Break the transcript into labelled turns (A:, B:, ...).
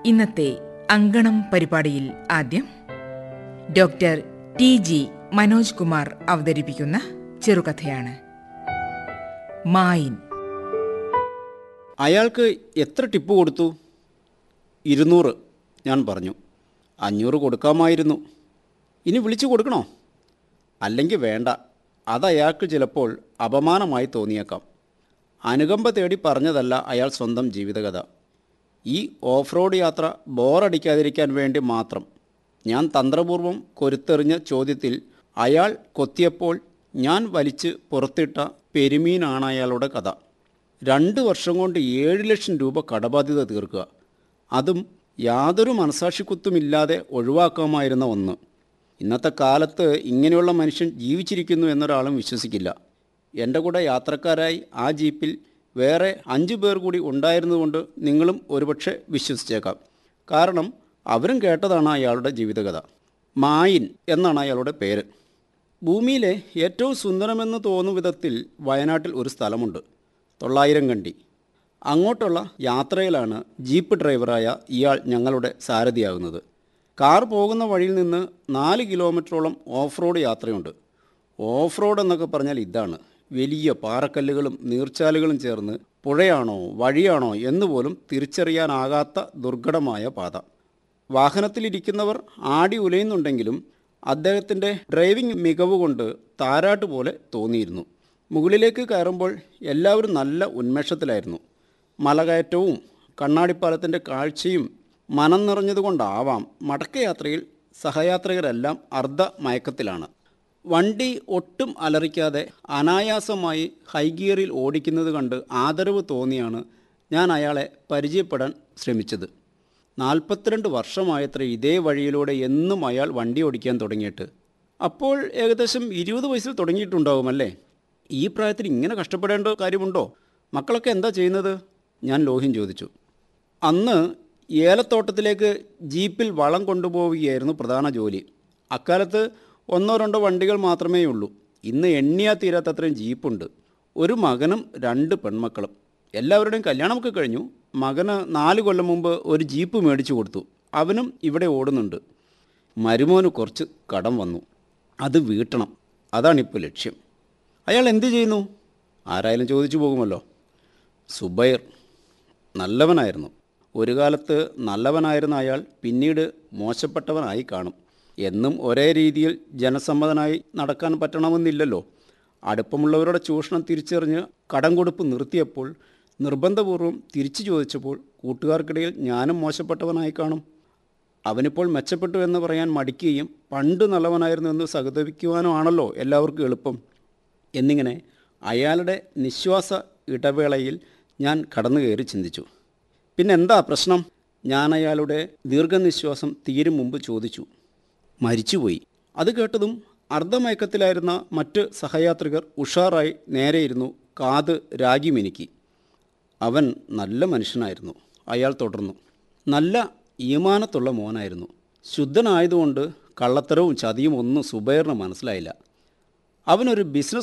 A: ഇന്നത്തെ അങ്കണം പരിപാടിയിൽ ആദ്യം doctor T G Manoj Kumar അവതരിപ്പിക്കുന്ന ചെറുകഥയാണ് മായിൻ
B: അയാൾക്ക് എത്ര ടിപ്പ് കൊടുത്തു ഇരുന്നൂറ് ഞാൻ പറഞ്ഞു അഞ്ഞൂറ് കൊടുക്കാമായിരുന്നു ഇനി വിളിച്ചു കൊടുക്കണോ അല്ലെങ്കിൽ വേണ്ട അത് അയാൾക്ക് ചിലപ്പോൾ അപമാനമായി തോന്നിയേക്കാം അനുകമ്പ തേടി പറഞ്ഞതല്ല അയാൾ സ്വന്തം ജീവിതകഥ ഈ ഓഫ് റോഡ് യാത്ര ബോറടിക്കാതിരിക്കാൻ വേണ്ടി മാത്രം ഞാൻ തന്ത്രപൂർവം കൊരുത്തെറിഞ്ഞ ചോദ്യത്തിൽ അയാൾ കൊത്തിയപ്പോൾ ഞാൻ വലിച്ച് പുറത്തിട്ട പെരുമീനാണ് അയാളുടെ കഥ രണ്ട് വർഷം കൊണ്ട് ഏഴ് ലക്ഷം രൂപ കടബാധ്യത തീർക്കുക അതും യാതൊരു മനസാക്ഷിക്കുത്തുമില്ലാതെ ഒഴിവാക്കാമായിരുന്ന ഒന്ന് ഇന്നത്തെ കാലത്ത് ഇങ്ങനെയുള്ള മനുഷ്യൻ ജീവിച്ചിരിക്കുന്നു എന്നൊരാളും വിശ്വസിക്കില്ല എൻ്റെ കൂടെ യാത്രക്കാരായി ആ ജീപ്പിൽ വേറെ അഞ്ചു പേർ കൂടി ഉണ്ടായിരുന്നുകൊണ്ട് നിങ്ങളും ഒരുപക്ഷെ വിശ്വസിച്ചേക്കാം കാരണം അവരും കേട്ടതാണ് അയാളുടെ ജീവിതകഥ മായിൻ എന്നാണ് അയാളുടെ പേര് ഭൂമിയിലെ ഏറ്റവും സുന്ദരമെന്ന് തോന്നും വിധത്തിൽ വയനാട്ടിൽ ഒരു സ്ഥലമുണ്ട് തൊള്ളായിരം കണ്ടി അങ്ങോട്ടുള്ള യാത്രയിലാണ് ജീപ്പ് ഡ്രൈവറായ ഇയാൾ ഞങ്ങളുടെ സാരഥിയാകുന്നത് കാർ പോകുന്ന വഴിയിൽ നിന്ന് നാല് കിലോമീറ്ററോളം ഓഫ് റോഡ് യാത്രയുണ്ട് ഓഫ് റോഡ് എന്നൊക്കെ പറഞ്ഞാൽ ഇതാണ് വലിയ പാറക്കല്ലുകളും നീർച്ചാലുകളും ചേർന്ന് പുഴയാണോ വഴിയാണോ എന്നുപോലും തിരിച്ചറിയാനാകാത്ത ദുർഘടമായ പാത വാഹനത്തിലിരിക്കുന്നവർ ആടി ഉലയുന്നുണ്ടെങ്കിലും അദ്ദേഹത്തിൻ്റെ ഡ്രൈവിംഗ് മികവ് കൊണ്ട് താരാട്ട് പോലെ തോന്നിയിരുന്നു മുകളിലേക്ക് കയറുമ്പോൾ എല്ലാവരും നല്ല ഉന്മേഷത്തിലായിരുന്നു മലകയറ്റവും കണ്ണാടിപ്പാലത്തിൻ്റെ കാഴ്ചയും മനം നിറഞ്ഞതുകൊണ്ടാവാം മടക്കയാത്രയിൽ സഹയാത്രികരെല്ലാം അർദ്ധ മയക്കത്തിലാണ് വണ്ടി ഒട്ടും അലറിക്കാതെ അനായാസമായി ഹൈഗിയറിൽ ഓടിക്കുന്നത് കണ്ട് ആദരവ് തോന്നിയാണ് ഞാൻ അയാളെ പരിചയപ്പെടാൻ ശ്രമിച്ചത് നാൽപ്പത്തിരണ്ട് വർഷമായത്ര ഇതേ വഴിയിലൂടെ എന്നും അയാൾ വണ്ടി ഓടിക്കാൻ തുടങ്ങിയിട്ട് അപ്പോൾ ഏകദേശം ഇരുപത് വയസ്സിൽ തുടങ്ങിയിട്ടുണ്ടാവുമല്ലേ ഈ പ്രായത്തിൽ ഇങ്ങനെ കഷ്ടപ്പെടേണ്ട കാര്യമുണ്ടോ മക്കളൊക്കെ എന്താ ചെയ്യുന്നത് ഞാൻ ലോഹ്യം ചോദിച്ചു അന്ന് ഏലത്തോട്ടത്തിലേക്ക് ജീപ്പിൽ വളം കൊണ്ടുപോവുകയായിരുന്നു പ്രധാന ജോലി അക്കാലത്ത് ഒന്നോ രണ്ടോ വണ്ടികൾ മാത്രമേ ഉള്ളൂ ഇന്ന് എണ്ണിയാ തീരാത്തത്രയും ജീപ്പുണ്ട് ഒരു മകനും രണ്ട് പെൺമക്കളും എല്ലാവരുടെയും കല്യാണമൊക്കെ കഴിഞ്ഞു മകന് നാല് കൊല്ലം മുമ്പ് ഒരു ജീപ്പ് മേടിച്ചു കൊടുത്തു അവനും ഇവിടെ ഓടുന്നുണ്ട് മരുമോന് കുറച്ച് കടം വന്നു അത് വീട്ടണം അതാണിപ്പോൾ ലക്ഷ്യം അയാൾ എന്ത് ചെയ്യുന്നു ആരായാലും ചോദിച്ചു പോകുമല്ലോ സുബൈർ നല്ലവനായിരുന്നു ഒരു കാലത്ത് നല്ലവനായിരുന്ന അയാൾ പിന്നീട് മോശപ്പെട്ടവനായി കാണും എന്നും ഒരേ രീതിയിൽ ജനസമ്മതനായി നടക്കാൻ പറ്റണമെന്നില്ലല്ലോ അടുപ്പമുള്ളവരുടെ ചൂഷണം തിരിച്ചറിഞ്ഞ് കടം കൊടുപ്പ് നിർത്തിയപ്പോൾ നിർബന്ധപൂർവ്വം തിരിച്ചു ചോദിച്ചപ്പോൾ കൂട്ടുകാർക്കിടയിൽ ഞാനും മോശപ്പെട്ടവനായി കാണും അവനിപ്പോൾ മെച്ചപ്പെട്ടു എന്ന് പറയാൻ മടിക്കുകയും പണ്ട് നല്ലവനായിരുന്നു എന്ന് സഹതപിക്കുവാനുമാണല്ലോ എല്ലാവർക്കും എളുപ്പം എന്നിങ്ങനെ അയാളുടെ നിശ്വാസ ഇടവേളയിൽ ഞാൻ കടന്നു കയറി ചിന്തിച്ചു പിന്നെന്താ പ്രശ്നം ഞാൻ അയാളുടെ ദീർഘനിശ്വാസം തീരും മുമ്പ് ചോദിച്ചു മരിച്ചുപോയി അത് കേട്ടതും അർദ്ധമയക്കത്തിലായിരുന്ന മറ്റ് സഹയാത്രികർ ഉഷാറായി നേരെയിരുന്നു കാത് രാഗി മിനുക്കി അവൻ നല്ല മനുഷ്യനായിരുന്നു അയാൾ തുടർന്നു നല്ല ഈമാനത്തുള്ള മോനായിരുന്നു ശുദ്ധനായതുകൊണ്ട് കള്ളത്തരവും ചതിയും ഒന്നും സുബൈറിന് മനസ്സിലായില്ല അവനൊരു ബിസിനസ്